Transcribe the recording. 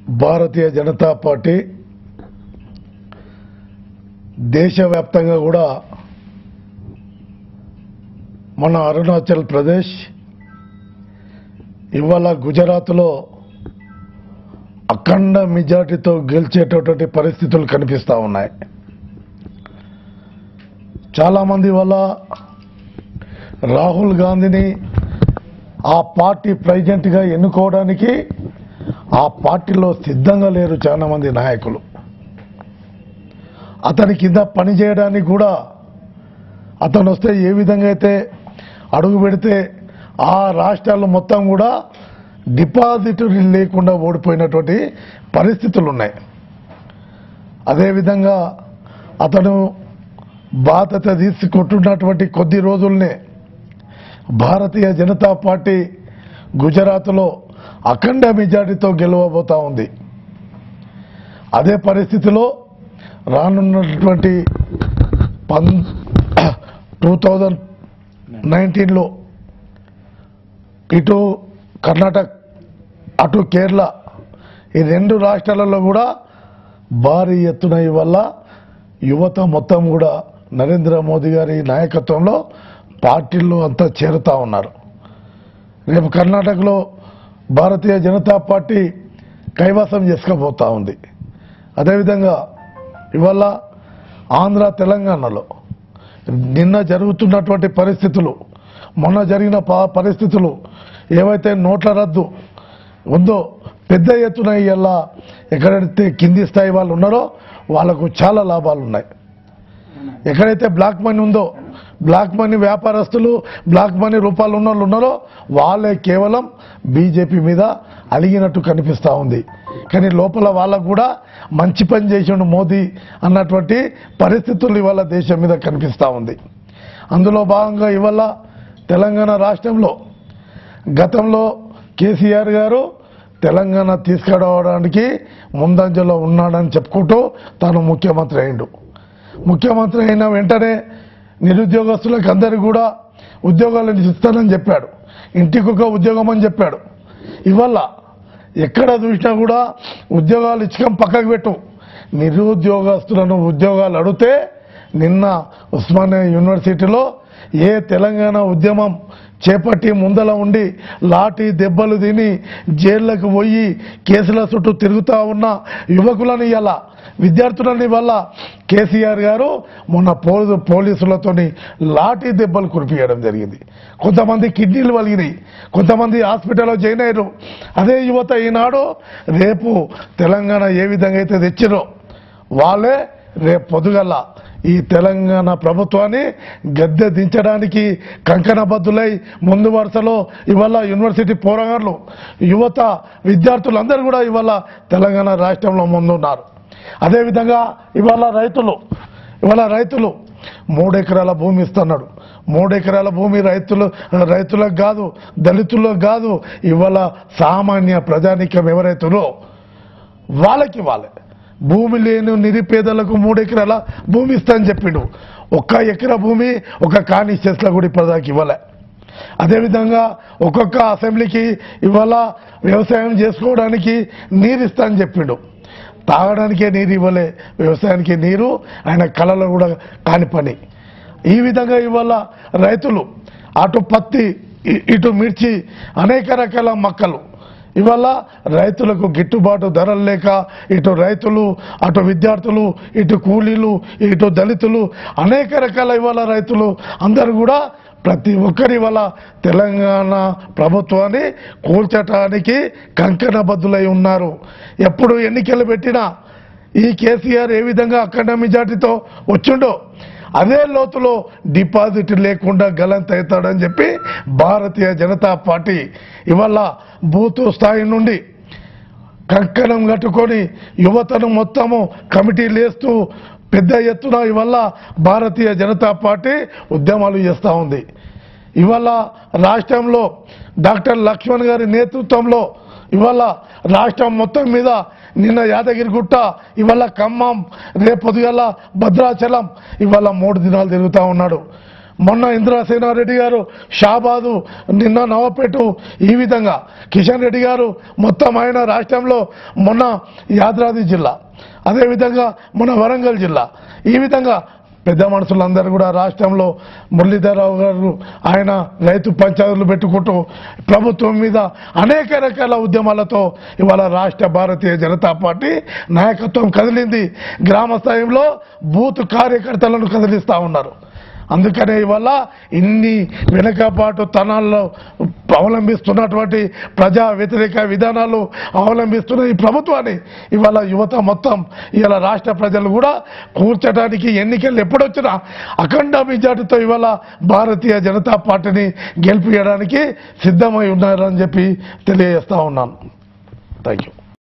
భారతీయ Janata party దేశవ్యాప్తంగా కూడా మన అరుణాచల్ ప్రదేశ్ ఇవాళ గుజరాత్లో అఖండ మెజార్టీతో గెలిచేటటువంటి పరిస్థితులు కనిపిస్తూ ఉన్నాయి చాలామంది వల్ల రాహుల్ గాంధీని ఆ పార్టీ ప్రెసిడెంట్గా ఎన్నుకోవడానికి ఆ పార్టీలో సిద్ధంగా లేరు చాలా మంది నాయకులు అతని కింద పని చేయడానికి కూడా అతను వస్తే ఏ విధంగా అయితే అడుగు పెడితే ఆ రాష్ట్రాలు మొత్తం కూడా డిపాజిట్ లేకుండా ఓడిపోయినటువంటి పరిస్థితులు ఉన్నాయి అదేవిధంగా అతను బాధ్యత తీసుకుంటున్నటువంటి కొద్ది రోజుల్నే భారతీయ జనతా పార్టీ గుజరాత్లో అఖండ మెజార్టీతో గెలవబోతా ఉంది అదే పరిస్థితిలో రానున్నటువంటి పన్ టూ థౌజండ్ నైన్టీన్లో ఇటు కర్ణాటక అటు కేరళ ఈ రెండు రాష్ట్రాలలో కూడా భారీ ఎత్తున వల్ల యువత మొత్తం కూడా నరేంద్ర మోదీ గారి నాయకత్వంలో పార్టీల్లో అంతా చేరుతా ఉన్నారు రేపు కర్ణాటకలో భారతీయ జనతా పార్టీ కైవసం చేసుకోబోతా ఉంది అదేవిధంగా ఇవాళ ఆంధ్ర తెలంగాణలో నిన్న జరుగుతున్నటువంటి పరిస్థితులు మొన్న జరిగిన ప- పరిస్థితులు ఏవైతే నోట్ల రద్దు ఉందో పెద్ద ఎత్తున ఇలా ఎక్కడైతే కింది స్థాయి వాళ్ళు ఉన్నారో వాళ్ళకు చాలా లాభాలు ఉన్నాయి ఎక్కడైతే బ్లాక్ మనీ ఉందో బ్లాక్ మనీ వ్యాపారస్తులు బ్లాక్ మనీ రూపాయలు ఉన్న వాళ్ళు ఉన్నారో వాళ్ళే కేవలం బీజేపీ మీద అలిగినట్టు కనిపిస్తూ ఉంది కానీ లోపల వాళ్ళకు కూడా మంచి పని చేసిండు మోదీ అన్నటువంటి పరిస్థితులు ఇవాళ దేశం మీద కనిపిస్తూ ఉంది అందులో భాగంగా ఇవాళ తెలంగాణ రాష్ట్రంలో గతంలో కేసీఆర్ గారు తెలంగాణ తీసుకురావడానికి ముందంజలో ఉన్నాడని చెప్పుకుంటూ తాను ముఖ్యమంత్రి అయిండు ముఖ్యమంత్రి అయిన వెంటనే నిరుద్యోగస్తులకు అందరికీ కూడా ఉద్యోగాలను ఇస్తానని చెప్పాడు ఇంటికి ఒక ఉద్యోగం అని చెప్పాడు ఇవాళ ఎక్కడ చూసినా కూడా ఉద్యోగాలు ఇచ్చకం పక్కకు పెట్టు నిరుద్యోగస్తులను ఉద్యోగాలు అడిగితే నిన్న ఉస్మానియా యూనివర్సిటీలో ఏ తెలంగాణ ఉద్యమం చేపట్టి ముందల ఉండి లాఠీ దెబ్బలు తిని జైళ్లకు పోయి కేసుల చుట్టూ తిరుగుతా ఉన్న యువకులను ఇలా విద్యార్థులని వల్ల కేసీఆర్ గారు మొన్న పోలీసు పోలీసులతోని లాఠీ దెబ్బలు కురిపియడం జరిగింది కొంతమంది కిడ్నీలు వలిగినాయి కొంతమంది హాస్పిటల్లో జాయిన్ అయ్యారు అదే యువత ఈనాడు రేపు తెలంగాణ ఏ విధంగా అయితే తెచ్చిరో వాళ్ళే రేపు పొద్దుగల ఈ తెలంగాణ ప్రభుత్వాన్ని గద్దె దించడానికి కంకణబద్దులై ముందు వరుసలో ఇవాళ యూనివర్సిటీ పోరాగాళ్ళు యువత విద్యార్థులందరూ కూడా ఇవాళ తెలంగాణ రాష్ట్రంలో ముందున్నారు అదేవిధంగా ఇవాళ రైతులు ఇవాళ రైతులు మూడెకరాల భూమి ఇస్తున్నాడు మూడెకరాల భూమి రైతులు రైతులకు కాదు దళితులకు కాదు ఇవాళ సామాన్య ప్రజానికం ఎవరైతులో వాళ్ళకి వాళ్ళే భూమి లేని నిరుపేదలకు మూడు ఎకరాల భూమి ఇస్తా అని చెప్పిండు ఒక్క ఎకరా భూమి ఒక కానిస్టెస్లో కూడా ఇప్పటిదాకా ఇవ్వలే అదేవిధంగా ఒక్కొక్క అసెంబ్లీకి ఇవాళ వ్యవసాయం చేసుకోవడానికి నీరు ఇస్తా అని చెప్పిండు తాగడానికే నీరు ఇవ్వలే వ్యవసాయానికి నీరు ఆయన కళలో కూడా కాని పని ఈ విధంగా ఇవాళ రైతులు అటు పత్తి ఇ- ఇటు మిర్చి అనేక రకాల మొక్కలు ఇవాళ రైతులకు గిట్టుబాటు ధరలు లేక ఇటు రైతులు అటు విద్యార్థులు ఇటు కూలీలు ఇటు దళితులు అనేక రకాల ఇవాళ రైతులు అందరూ కూడా ప్రతి ఒక్కరి వల్ల తెలంగాణ ప్రభుత్వాన్ని కూల్చటానికి కంకణబద్దులై ఉన్నారు ఎప్పుడు ఎన్నికలు పెట్టినా ఈ కేసీఆర్ ఏ విధంగా అఖండ మెజార్టీతో వచ్చిండో అదే లోతులో డిపాజిట్ లేకుండా గలంత అవుతాడని చెప్పి భారతీయ జనతా పార్టీ ఇవాళ బూత్ స్థాయి నుండి కంకణం కట్టుకొని యువతను మొత్తము కమిటీలు వేస్తూ పెద్ద ఎత్తున ఇవాళ భారతీయ జనతా పార్టీ ఉద్యమాలు చేస్తూ ఉంది ఇవాళ రాష్ట్రంలో డాక్టర్ లక్ష్మణ్ గారి నేతృత్వంలో ఇవాళ రాష్ట్రం మొత్తం మీద నిన్న యాదగిరిగుట్ట ఇవాళ ఖమ్మం రేపు పొద్దుగల భద్రాచలం ఇవాళ మూడు దినాలు తిరుగుతూ ఉన్నాడు మొన్న ఇంద్రసేనారెడ్డి గారు షాబాదు నిన్న నవపేటు ఈ విధంగా కిషన్ రెడ్డి గారు మొత్తం ఆయన రాష్ట్రంలో మొన్న యాదాద్రి జిల్లా అదేవిధంగా మన వరంగల్ జిల్లా ఈ విధంగా పెద్ద మనుషులందరూ కూడా రాష్ట్రంలో మురళీధరరావు గారు ఆయన రైతు పంచాయతీలు పెట్టుకుంటూ ప్రభుత్వం మీద అనేక రకాల ఉద్యమాలతో ఇవాళ రాష్ట్ర భారతీయ జనతా పార్టీ నాయకత్వం కదిలింది గ్రామ స్థాయిలో బూత్ కార్యకర్తలను కదిలిస్తా ఉన్నారు అందుకనే ఇవాళ ఇన్ని వెనుకబాటు తనాల్లో అవలంబిస్తున్నటువంటి ప్రజా వ్యతిరేక విధానాలు అవలంబిస్తున్న ఈ ప్రభుత్వాన్ని ఇవాళ యువత మొత్తం ఇవాళ రాష్ట్ర ప్రజలు కూడా కూర్చడానికి ఎన్నికలు ఎప్పుడొచ్చినా అఖండ మెజార్టీతో ఇవాళ భారతీయ జనతా పార్టీని గెలిపించడానికి సిద్ధమై ఉన్నారని చెప్పి తెలియజేస్తా ఉన్నాను థ్యాంక్ యూ